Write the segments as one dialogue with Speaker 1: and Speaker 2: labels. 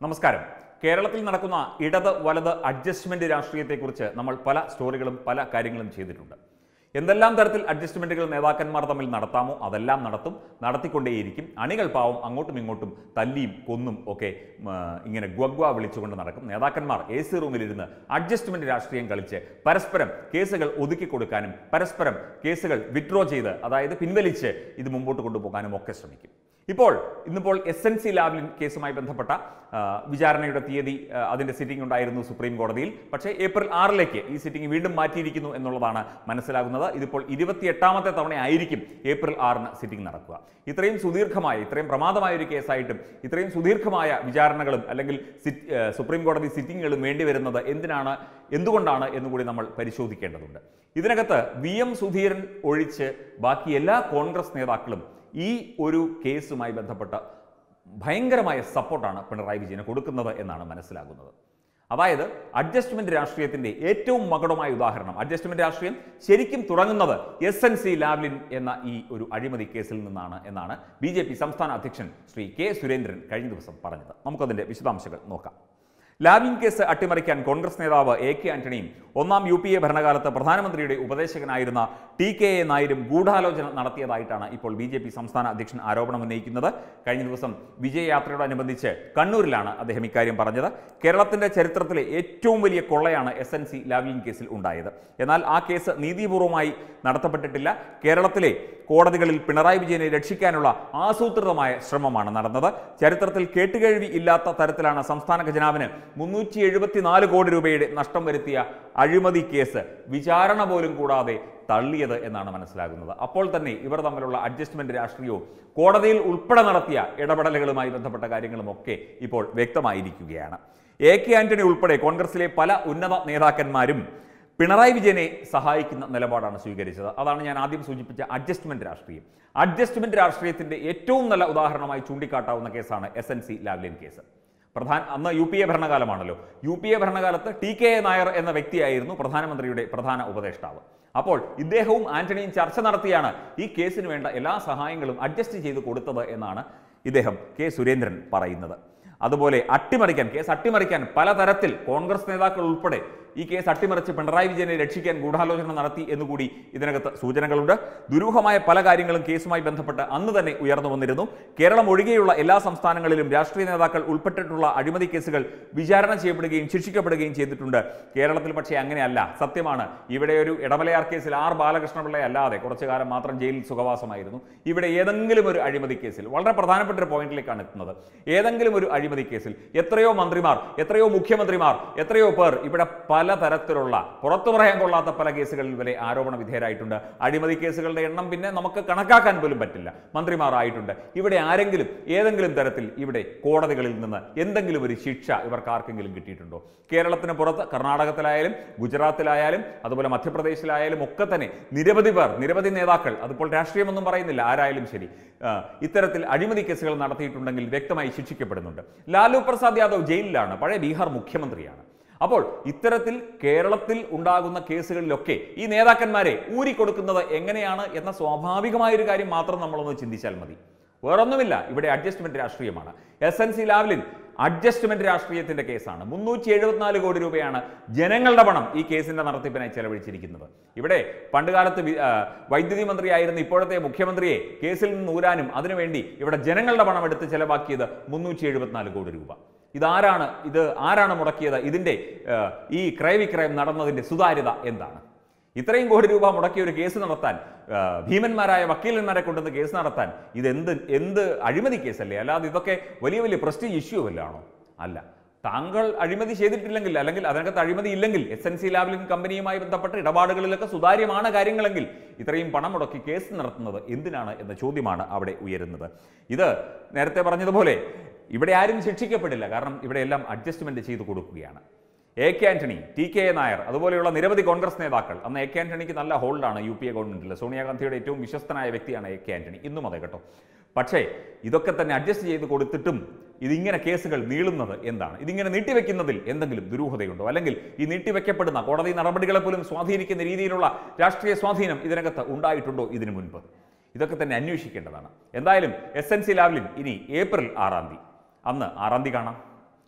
Speaker 1: നമസ്കാരം കേരളത്തിൽ നടക്കുന്ന ഇടത് വലത് അഡ്ജസ്റ്റ്മെന്റ് രാഷ്ട്രീയത്തെക്കുറിച്ച് നമ്മൾ പല സ്റ്റോറികളും പല കാര്യങ്ങളും ചെയ്തിട്ടുണ്ട് എന്തെല്ലാം തരത്തിൽ അഡ്ജസ്റ്റ്മെന്റുകൾ നേതാക്കന്മാർ തമ്മിൽ നടത്താമോ അതെല്ലാം നടത്തും നടത്തിക്കൊണ്ടേയിരിക്കും അണികൾ പാവം അങ്ങോട്ടും ഇങ്ങോട്ടും തല്ലിയും കൊന്നും ഒക്കെ ഉം, ആ, ഇങ്ങനെ ഗ്വഗ്വ വിളിച്ചുകൊണ്ട് നടക്കും നേതാക്കന്മാർ എ സി റൂമിലിരുന്ന് അഡ്ജസ്റ്റ്മെന്റ് രാഷ്ട്രീയം കളിച്ച് പരസ്പരം കേസുകൾ ഒതുക്കി കൊടുക്കാനും പരസ്പരം കേസുകൾ വിഡ്രോ ചെയ്ത് അതായത് പിൻവലിച്ച് ഇത് മുമ്പോട്ട് കൊണ്ടുപോകാനും ഒക്കെ ശ്രമിക്കും ഇപ്പോൾ ഇന്നിപ്പോൾ എസ് എൻ സി ലാവ്ലിൻ കേസുമായി ബന്ധപ്പെട്ട ആ, വിചാരണയുടെ തീയതി ആ, അതിന്റെ സിറ്റിംഗ് ഉണ്ടായിരുന്നു സുപ്രീം കോടതിയിൽ പക്ഷേ ഏപ്രിൽ ആറിലേക്ക് ഈ സിറ്റിംഗ് വീണ്ടും മാറ്റിയിരിക്കുന്നു എന്നുള്ളതാണ് മനസ്സിലാകുന്നത് ഇതിപ്പോൾ ഇരുപത്തിയെട്ടാമത്തെ തവണ ആയിരിക്കും ഏപ്രിൽ ആറിന് സിറ്റിംഗ് നടക്കുക ഇത്രയും സുദീർഘമായ ഇത്രയും പ്രമാദമായ ഒരു കേസായിട്ടും ഇത്രയും സുദീർഘമായ വിചാരണകളും അല്ലെങ്കിൽ സിറ്റ്- ആ, സുപ്രീം കോടതി സിറ്റിങ്ങുകളും വേണ്ടി വരുന്നത് എന്തിനാണ് എന്തുകൊണ്ടാണ് എന്നുകൂടി നമ്മൾ പരിശോധിക്കേണ്ടതുണ്ട് ഇതിനകത്ത് വി എം സുധീരൻ ഒഴിച്ച് ബാക്കി എല്ലാ കോൺഗ്രസ് നേതാക്കളും ഈ ഒരു കേസുമായി ബന്ധപ്പെട്ട ഭയങ്കരമായ സപ്പോർട്ടാണ് പിണറായി വിജയന് കൊടുക്കുന്നത് എന്നാണ് മനസ്സിലാകുന്നത് അതായത് അഡ്ജസ്റ്റ്മെന്റ് രാഷ്ട്രീയത്തിന്റെ ഏറ്റവും മകുടമായ ഉദാഹരണം അഡ്ജസ്റ്റ്മെന്റ് രാഷ്ട്രീയം ശരിക്കും തുടങ്ങുന്നത് എസ് എൻ സി ലാവ്ലിൻ എന്ന ഈ ഒരു അഴിമതി കേസിൽ നിന്നാണ് എന്നാണ് ബി ജെ പി സംസ്ഥാന അധ്യക്ഷൻ ശ്രീ കെ സുരേന്ദ്രൻ കഴിഞ്ഞ ദിവസം പറഞ്ഞത് നമുക്കതിന്റെ വിശദാംശങ്ങൾ നോക്കാം ലാവ്ലിൻ കേസ് അട്ടിമറിക്കാൻ കോൺഗ്രസ് നേതാവ് എ കെ ആന്റണിയും ഒന്നാം യു പി എ ഭരണകാലത്ത് പ്രധാനമന്ത്രിയുടെ ഉപദേശകനായിരുന്ന ടി കെ എ നായരും ഗൂഢാലോചന നടത്തിയതായിട്ടാണ് ഇപ്പോൾ ബി ജെ പി സംസ്ഥാന അധ്യക്ഷൻ ആരോപണം ഉന്നയിക്കുന്നത് കഴിഞ്ഞ ദിവസം വിജയയാത്രയോടനുബന്ധിച്ച് കണ്ണൂരിലാണ് അദ്ദേഹം ഇക്കാര്യം പറഞ്ഞത് കേരളത്തിന്റെ ചരിത്രത്തിലെ ഏറ്റവും വലിയ കൊള്ളയാണ് എസ് എൻ സി ലാവ്ലിൻ കേസിൽ ഉണ്ടായത് എന്നാൽ ആ കേസ് നീതിപൂർവമായി നടത്തപ്പെട്ടിട്ടില്ല കേരളത്തിലെ കോടതികളിൽ പിണറായി വിജയനെ രക്ഷിക്കാനുള്ള ആസൂത്രിതമായ ശ്രമമാണ് നടന്നത് ചരിത്രത്തിൽ കേട്ടുകേഴ്വി ഇല്ലാത്ത തരത്തിലാണ് സംസ്ഥാന ഖജനാവിന് മുന്നൂറ്റി എഴുപത്തിനാല് കോടി രൂപയുടെ നഷ്ടം വരുത്തിയ അഴിമതി കേസ് വിചാരണ പോലും കൂടാതെ തള്ളിയത് എന്നാണ് മനസ്സിലാകുന്നത് അപ്പോൾ തന്നെ ഇവർ തമ്മിലുള്ള അഡ്ജസ്റ്റ്മെന്റ് രാഷ്ട്രീയവും കോടതിയിൽ ഉൾപ്പെടെ നടത്തിയ ഇടപെടലുകളുമായി ബന്ധപ്പെട്ട കാര്യങ്ങളും ഒക്കെ ഇപ്പോൾ വ്യക്തമായിരിക്കുകയാണ് എ കെ ആന്റണി ഉൾപ്പെടെ കോൺഗ്രസിലെ പല ഉന്നത നേതാക്കന്മാരും പിണറായി വിജയനെ സഹായിക്കുന്ന നിലപാടാണ് സ്വീകരിച്ചത് അതാണ് ഞാൻ ആദ്യം സൂചിപ്പിച്ച അഡ്ജസ്റ്റ്മെന്റ് രാഷ്ട്രീയം അഡ്ജസ്റ്റ്മെന്റ് രാഷ്ട്രീയത്തിന്റെ ഏറ്റവും നല്ല ഉദാഹരണമായി ചൂണ്ടിക്കാട്ടാവുന്ന കേസാണ് S N C Lavalin case പ്രധാന അന്ന് യു പി എ ഭരണകാലമാണല്ലോ യു പി എ ഭരണകാലത്ത് ടി കെ എ നായർ എന്ന വ്യക്തിയായിരുന്നു പ്രധാനമന്ത്രിയുടെ പ്രധാന ഉപദേഷ്ടാവ് അപ്പോൾ ഇദ്ദേഹവും ആന്റണിയും ചർച്ച നടത്തിയാണ് ഈ കേസിന് വേണ്ട എല്ലാ സഹായങ്ങളും അഡ്ജസ്റ്റ് ചെയ്ത് കൊടുത്തത് എന്നാണ് ഇദ്ദേഹം കെ സുരേന്ദ്രൻ പറയുന്നത് അതുപോലെ അട്ടിമറിക്കാൻ കേസ് അട്ടിമറിക്കാൻ പലതരത്തിൽ കോൺഗ്രസ് നേതാക്കൾ ഉൾപ്പെടെ ഈ കേസ് അട്ടിമറിച്ച് പിണറായി വിജയനെ രക്ഷിക്കാൻ ഗൂഢാലോചന നടത്തി എന്നുകൂടി ഇതിനകത്ത് സൂചനകളുണ്ട് ദുരൂഹമായ പല കാര്യങ്ങളും കേസുമായി ബന്ധപ്പെട്ട് അന്ന് തന്നെ ഉയർന്നു വന്നിരുന്നു കേരളം ഒഴികെയുള്ള എല്ലാ സംസ്ഥാനങ്ങളിലും രാഷ്ട്രീയ നേതാക്കൾ ഉൾപ്പെട്ടിട്ടുള്ള അഴിമതി കേസുകൾ വിചാരണ ചെയ്യപ്പെടുകയും ശിക്ഷിക്കപ്പെടുകയും ചെയ്തിട്ടുണ്ട് കേരളത്തിൽ പക്ഷേ അങ്ങനെയല്ല സത്യമാണ് ഇവിടെ ഒരു ഇടമലയാർ കേസിൽ ആർ ബാലകൃഷ്ണപിള്ള അല്ലാതെ കുറച്ചു കാലം മാത്രം ജയിലിൽ സുഖവാസമായിരുന്നു ഇവിടെ ഏതെങ്കിലും ഒരു അഴിമതി കേസിൽ വളരെ പ്രധാനപ്പെട്ട ഒരു പോയിന്റിലേക്കാണ് എത്തുന്നത് ഏതെങ്കിലും ഒരു അഴിമതി കേസിൽ എത്രയോ മന്ത്രിമാർ എത്രയോ മുഖ്യമന്ത്രിമാർ എത്രയോ പേർ ഇവിടെ പലതരത്തിലുള്ള പുറത്തു പറയാൻ കൊള്ളാത്ത പല കേസുകളിൽ വരെ ആരോപണ വിധേയരായിട്ടുണ്ട് അഴിമതി കേസുകളുടെ എണ്ണം പിന്നെ നമുക്ക് കണക്കാക്കാൻ പോലും പറ്റില്ല മന്ത്രിമാരായിട്ടുണ്ട് ഇവിടെ ആരെങ്കിലും ഏതെങ്കിലും തരത്തിൽ ഇവിടെ കോടതികളിൽ നിന്ന് എന്തെങ്കിലും ഒരു ശിക്ഷ ഇവർക്ക് ആർക്കെങ്കിലും കിട്ടിയിട്ടുണ്ടോ കേരളത്തിന് പുറത്ത് കർണാടകത്തിലായാലും ഗുജറാത്തിലായാലും അതുപോലെ മധ്യപ്രദേശിലായാലും ഒക്കെ തന്നെ നിരവധി പേർ നിരവധി നേതാക്കൾ അതിപ്പോൾ രാഷ്ട്രീയമൊന്നും പറയുന്നില്ല ആരായാലും ശരി ആ, ഇത്തരത്തിൽ അഴിമതി കേസുകൾ നടത്തിയിട്ടുണ്ടെങ്കിൽ വ്യക്തമായി ശിക്ഷിക്കപ്പെടുന്നുണ്ട് ലാലു പ്രസാദ് യാദവ് ജയിലിലാണ് പഴയ ബീഹാർ മുഖ്യമന്ത്രിയാണ് അപ്പോൾ ഇത്തരത്തിൽ കേരളത്തിൽ ഉണ്ടാകുന്ന കേസുകളിലൊക്കെ ഈ നേതാക്കന്മാരെ ഊരിക്കൊടുക്കുന്നത് എങ്ങനെയാണ് എന്ന സ്വാഭാവികമായ ഒരു കാര്യം മാത്രം നമ്മളൊന്ന് ചിന്തിച്ചാൽ മതി വേറൊന്നുമില്ല ഇവിടെ അഡ്ജസ്റ്റ്മെന്റ് രാഷ്ട്രീയമാണ് S N C Lavalin adjustment രാഷ്ട്രീയത്തിന്റെ കേസാണ് മുന്നൂറ്റി എഴുപത്തിനാല് കോടി രൂപയാണ് ജനങ്ങളുടെ പണം ഈ കേസിന്റെ നടത്തിപ്പിനായി ചെലവഴിച്ചിരിക്കുന്നത് ഇവിടെ പണ്ടുകാലത്ത് വി- ആ, വൈദ്യുതി മന്ത്രിയായിരുന്ന ഇപ്പോഴത്തെ മുഖ്യമന്ത്രിയെ കേസിൽ നിന്ന് ഊരാനും അതിനുവേണ്ടി ഇവിടെ ജനങ്ങളുടെ പണം എടുത്ത് ചെലവാക്കിയത് മുന്നൂറ്റി എഴുപത്തിനാല് കോടി രൂപ ഇതാരാണ് ഇത് ആരാണ് മുടക്കിയത് ഇതിന്റെ ആ, ഈ ക്രയവിക്രയം നടന്നതിന്റെ സുതാര്യത എന്താണ് ഇത്രയും കോടി രൂപ മുടക്കിയ ഒരു കേസ് നടത്താൻ ആ, ഭീമന്മാരായ വക്കീലന്മാരെ കൊണ്ടുവന്ന് കേസ് നടത്താൻ ഇത് എന്ത് എന്ത് അഴിമതി കേസല്ലേ അല്ലാതെ ഇതൊക്കെ വലിയ വലിയ പ്രസ്റ്റീജ് ഇഷ്യൂ വല്ലാണോ അല്ല താങ്കൾ അഴിമതി ചെയ്തിട്ടില്ലെങ്കിൽ അല്ലെങ്കിൽ അതിനകത്ത് അഴിമതി ഇല്ലെങ്കിൽ എസ് എൻ സി ലാബിലിൻ കമ്പനിയുമായി ബന്ധപ്പെട്ട ഇടപാടുകളിലൊക്കെ സുതാര്യമാണ് കാര്യങ്ങളെങ്കിൽ ഇത്രയും പണം മുടക്കി കേസ് നടത്തുന്നത് എന്തിനാണ് എന്ന ചോദ്യമാണ് അവിടെ ഉയരുന്നത് ഇത് നേരത്തെ പറഞ്ഞതുപോലെ ഇവിടെ ആരും ശിക്ഷിക്കപ്പെടില്ല കാരണം ഇവിടെ എല്ലാം അഡ്ജസ്റ്റ്മെന്റ് ചെയ്തു കൊടുക്കുകയാണ് A K Antony T K A Nair അതുപോലെയുള്ള നിരവധി കോൺഗ്രസ് നേതാക്കൾ അന്ന് എ കെ ആന്റണിക്ക് നല്ല ഹോൾഡാണ് യു പി എ ഗവൺമെന്റിൽ സോണിയാഗാന്ധിയുടെ ഏറ്റവും വിശ്വസ്തനായ വ്യക്തിയാണ് എ കെ ആന്റണി ഇന്നും അതെ കേട്ടോ പക്ഷേ ഇതൊക്കെ തന്നെ അഡ്ജസ്റ്റ് ചെയ്ത് കൊടുത്തിട്ടും ഇതിങ്ങനെ കേസുകൾ നീളുന്നത് എന്താണ് ഇതിങ്ങനെ നീട്ടിവെക്കുന്നതിൽ എന്തെങ്കിലും ദുരൂഹതയുണ്ടോ അല്ലെങ്കിൽ ഈ നീട്ടിവെക്കപ്പെടുന്ന കോടതി നടപടികളെ പോലും സ്വാധീനിക്കുന്ന രീതിയിലുള്ള രാഷ്ട്രീയ സ്വാധീനം ഇതിനകത്ത് ഉണ്ടായിട്ടുണ്ടോ ഇതിനു മുൻപ് ഇതൊക്കെ തന്നെ അന്വേഷിക്കേണ്ടതാണ് എന്തായാലും എസ് എൻ സി ലാവ്ലിൻ ഇനി ഏപ്രിൽ ആറാം തീയതി അന്ന് ആറാം തീയതി കാണാം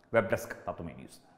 Speaker 1: വെബ് ഡെസ്ക് തത്വമേ ന്യൂസ്